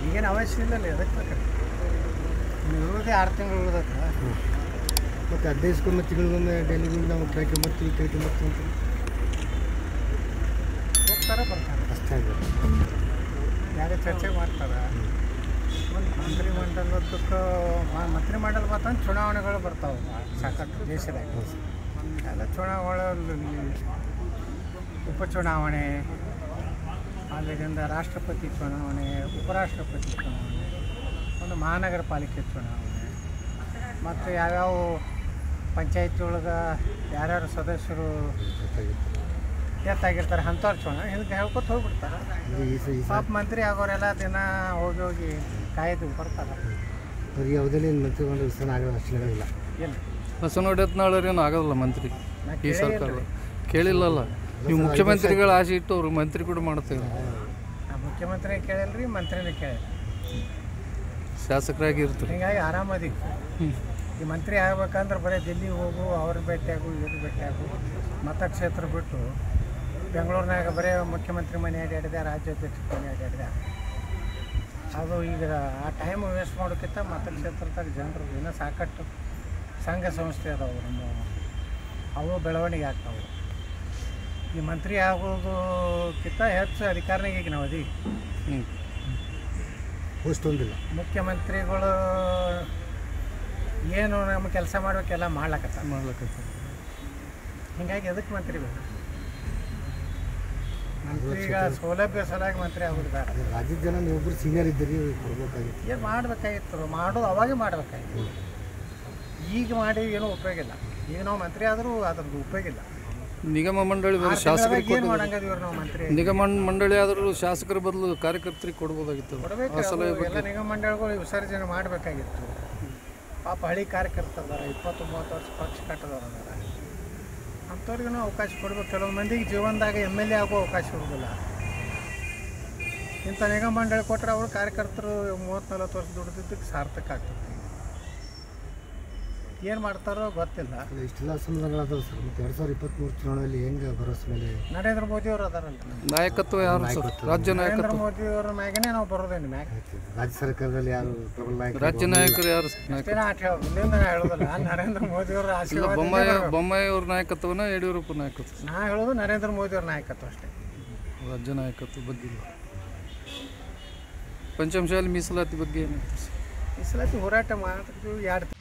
ಈಗೇನು ಅವಶ್ಯ ಇಲ್ಲ ಎದಕ್ಕೆ ಬೇಕಾರೆ ಇರೋದೇ ಆರು ತಿಂಗಳು ಉಳ್ದಕ್ಕ ಮತ್ತು ಹದಿನೈದು ತಿಂಗಳಿಗೊಮ್ಮೆ ಡೈಲಿಗೊಮ್ಮೆ ನಾವು ಕೇಳ್ಕೊಂಬರ್ತೀವಿ ಕೇಳ್ಕೊಂಬರ್ತೀವಿ ಅಂತ ಹೋಗ್ತಾರೆ ಬರ್ತಾರೆ ಅಷ್ಟೇ ಆಗಿದೆ ಯಾರೇ ಚರ್ಚೆ ಮಾಡ್ತಾರೆ ಒಂದು ಮಂತ್ರಿಮಂಡಲದಕ್ಕೆ ಮಂತ್ರಿಮಂಡಲ ಮತ್ತೊಂದು ಚುನಾವಣೆಗಳು ಬರ್ತಾವೆ ಸಾಕಷ್ಟು ದೇಶದಾಗ ಎಲ್ಲ ಚುನಾವಣೆಗಳಲ್ಲಿ ಉಪಚುನಾವಣೆ ಅಲ್ಲಿಂದ ರಾಷ್ಟ್ರಪತಿ ಚುನಾವಣೆ ಉಪರಾಷ್ಟ್ರಪತಿ ಚುನಾವಣೆ ಒಂದು ಮಹಾನಗರ ಪಾಲಿಕೆ ಚುನಾವಣೆ ಮತ್ತು ಯಾವ್ಯಾವ ಪಂಚಾಯತಿ ಒಳಗೆ ಯಾರ್ಯಾರು ಸದಸ್ಯರು ಗೊತ್ತಾಗಿತ್ತು ಎತ್ತಾಗಿರ್ತಾರೆ ಅಂಥವ್ರು ಚುನಾವಣೆ ಹಿಂಗೆ ಹೇಳ್ಕೊತ ಹೋಗ್ಬಿಡ್ತಾರೆ ಅಂದರೆ ಈ ಸ ಈ ಸ ಪಾಪ ಮಂತ್ರಿ ಆಗೋರೆಲ್ಲ ದಿನ ಹೋಗಿ ಹೋಗಿ ಕಾಯ್ದು ಬರ್ತಾರೆ ಅವ್ರಿಗೆ ಯಾವುದೇ ಮಂತ್ರಿಗೊಂಡು ವಿಸ್ತರಣೆ ಆಗೋ ಲಕ್ಷಣಗಳಿಲ್ಲ ಏನು ಬಸವನ ಹೊಡೆತ್ನಾಳರೇನು ಆಗೋದಿಲ್ಲ ಮಂತ್ರಿ ನಾ ಈ ಕೇಳೇ ಸರ್ಕಾರ ಇಲ್ರಿ. ಕೇಳಿಲ್ಲಲ್ಲ ನೀವು ಮುಖ್ಯಮಂತ್ರಿಗಳ ಆಸೆ ಇಟ್ಟು ಅವ್ರು ಮಂತ್ರಿ ಕೂಡ ಮಾಡ್ತೇವೆ ನಾ ಮುಖ್ಯಮಂತ್ರಿ ಕೇಳಿಲ್ರಿ ಮಂತ್ರಿನೇ ಕೇಳಿಲ್ಲ ಶಾಸಕರಾಗಿ ಇರ್ತೀರಿ ಹಿಂಗಾಗಿ ಆರಾಮದಿ ಈ ಮಂತ್ರಿ ಆಗ್ಬೇಕಂದ್ರೆ ಬರೀ ದಿಲ್ಲಿ ಹೋಗು ಅವ್ರ ಭೇಟಿಯಾಗು ಇವ್ರ ಭೇಟಿಯಾಗು ಮತಕ್ಷೇತ್ರ ಬಿಟ್ಟು ಬೆಂಗಳೂರಿನಾಗ ಬರೀ ಮುಖ್ಯಮಂತ್ರಿ ಮನೆ ಅಡ್ಡಾಡಿದೆ ರಾಜ್ಯಾಧ್ಯಕ್ಷ ಮನೆ ಅಡ್ಡಾಡಿದೆ ಅದು ಈಗ ಆ ಟೈಮ್ ವೇಸ್ಟ್ ಮಾಡೋಕ್ಕಿಂತ ಮತಕ್ಷೇತ್ರದಾಗ ಜನರು ಇನ್ನೂ ಸಾಕಷ್ಟು ಸಂಘ ಸಂಸ್ಥೆ ಅದಾವೆ ನಮ್ಮ ಅವು ಬೆಳವಣಿಗೆ ಆಗ್ತಾವೆ ಈ ಮಂತ್ರಿ ಆಗೋದಕ್ಕಿಂತ ಹೆಚ್ಚು ಅಧಿಕಾರನಾಗ ಈಗ ನಾವು ಅದೀವಿ ಹ್ಞೂ ಪೋಸ್ಟ್ ಒಂದಿಲ್ಲ ಮುಖ್ಯಮಂತ್ರಿಗಳು ಏನು ನಮ್ಮ ಕೆಲಸ ಮಾಡ್ಬೇಕೆಲ್ಲ ಮಾಡ್ಲಕತ್ತ ಮಾಡ್ಲಕತ್ತ ಹಿಂಗಾಗಿ ಎದಕ್ಕೆ ಮಂತ್ರಿ ಬೇಕು ಮಂತ್ರಿಗಳ ಸೌಲಭ್ಯ ಸಲುವಾಗಿ ಮಂತ್ರಿ ಆಗೋದು ಬೇಡ ಅದೇ ರಾಜ್ಯದ ಜನ ನೀವೊಬ್ಬರು ಸೀನಿಯರ್ ಇದ್ದೀರಿ ಕೊಡ್ಬೇಕಾಗಿತ್ತು ಏನು ಮಾಡಬೇಕಾಗಿತ್ತು ಮಾಡೋದು ಅವಾಗೇ ಮಾಡಬೇಕಾಗಿತ್ತು ಈಗ ಮಾಡಿ ಏನೂ ಉಪಯೋಗ ಇಲ್ಲ ಈಗ ನಾವು ಮಂತ್ರಿ ಆದರೂ ಅದ್ರದ್ದು ಉಪಯೋಗ ಇಲ್ಲ ನಿಗಮ ಮಂಡಳಿ ಬರೀ ಆರು ಶಾಸಕರಿಗೆ ತಿಂಗ್ಳದಾಗ ಏನು ಮಾಡಂಗದಿವ್ರಿ ನಾವು ಮಂತ್ರಿ ನಿಗಮ ಮಂಡಳಿ ಆದರೂ ಶಾಸಕರ ಬದಲು ಕಾರ್ಯಕರ್ತರಿಗೆ ಕೊಡ್ಬೋದಾಗಿತ್ತು ಕೊಡಬೇಕು ಆ ಸಲಹೆ ಎಲ್ಲ ನಿಗಮ ಮಂಡಳಿಗಳು ವಿಸರ್ಜನೆ ಮಾಡಬೇಕಾಗಿತ್ತು ಪಾಪ ಹಳಿ ಕಾರ್ಯಕರ್ತರು ಅದಾರ ಇಪ್ಪತ್ತು ಮೂವತ್ತು ವರ್ಷ ಪಕ್ಷ ಕಟ್ಟದವ್ರು ಅದಾರ ಅಂಥವ್ರಿಗೂ ಅವಕಾಶ ಕೊಡ್ಬೇಕು ಕೆಲವೊಂದು ಮಂದಿಗೆ ಜೀವನದಾಗ ಎಮ್ ಎಲ್ ಎ ಆಗೋ ಅವಕಾಶ ಇರೋದಿಲ್ಲ ಇಂಥ ನಿಗಮ ಮಂಡಳಿ ಕೊಟ್ಟರೆ ಅವರು ಕಾರ್ಯಕರ್ತರು ಮೂವತ್ತು ನಲ್ವತ್ತು ವರ್ಷ ದುಡಿದಿದ್ದಕ್ಕೆ ಸಾರ್ಥಕ ಆಗ್ತದೆ ಏನು ಮಾಡ್ತಾರೋ ಗೊತ್ತಿಲ್ಲ ಅಲ್ಲ, ಇಷ್ಟೆಲ್ಲ ಅಸಮಾಧಾನಗಳಾದವು ಸರ್ ಮತ್ತು ಎರಡು ಸಾವಿರದ ಇಪ್ಪತ್ತ್ಮೂರು ಚುನಾವಣೆಯಲ್ಲಿ ಹೆಂಗೆ ಭರೋಸೆ ಮೇಲೆ ನರೇಂದ್ರ ಮೋದಿ ಅವರು ಅದಾರಲ್ಲ ನಾಯಕತ್ವ ಯಾರು ಸರ್ ರಾಜ್ಯ ನರೇಂದ್ರ ನಾಯಕತ್ವ ಮೋದಿ ಅವ್ರ ಮ್ಯಾಗನೇ ನಾವು ಬರೋದೇನು ಮ್ಯಾಗ ಆಯ್ತು. ರಾಜ್ಯ ಸರ್ಕಾರದಲ್ಲಿ ಯಾರು ಪ್ರಬಲ ನಾಯಕರು ರಾಜ್ಯ ನಾಯಕರು ಯಾರು ನಾಯಕ ಅಷ್ಟೇನ ಆಟ ಹೇಳೋದು ಇಲ್ಲಿಂದ ನಾ ಹೇಳೋದಿಲ್ಲ ನಾನು ನರೇಂದ್ರ ಮೋದಿ ಅವರ ಇಲ್ಲ ಆಶೀರ್ವಾದ ಬೊಮ್ಮಾಯಿ ಬೊಮ್ಮಾಯಿ ಅವ್ರ ನಾಯಕತ್ವನ ಯಡಿಯೂರಪ್ಪ ನಾಯಕತ್ವ ನಾ ಹೇಳೋದು ನರೇಂದ್ರ ಮೋದಿ ಅವ್ರ ನಾಯಕತ್ವ ಅಷ್ಟೇ ರಾಜ್ಯ ನಾಯಕತ್ವ ಬಗ್ಗೆ ಇಲ್ಲ. ಪಂಚಮಶಾಲಿ ಮೀಸಲಾತಿ ಬಗ್ಗೆ ಏನಾಯ್ತು ಸರ್ ಈ ಸಲತಿ ಹೋರಾಟ ಮಾಡ್ತೀವಿ ಎರಡು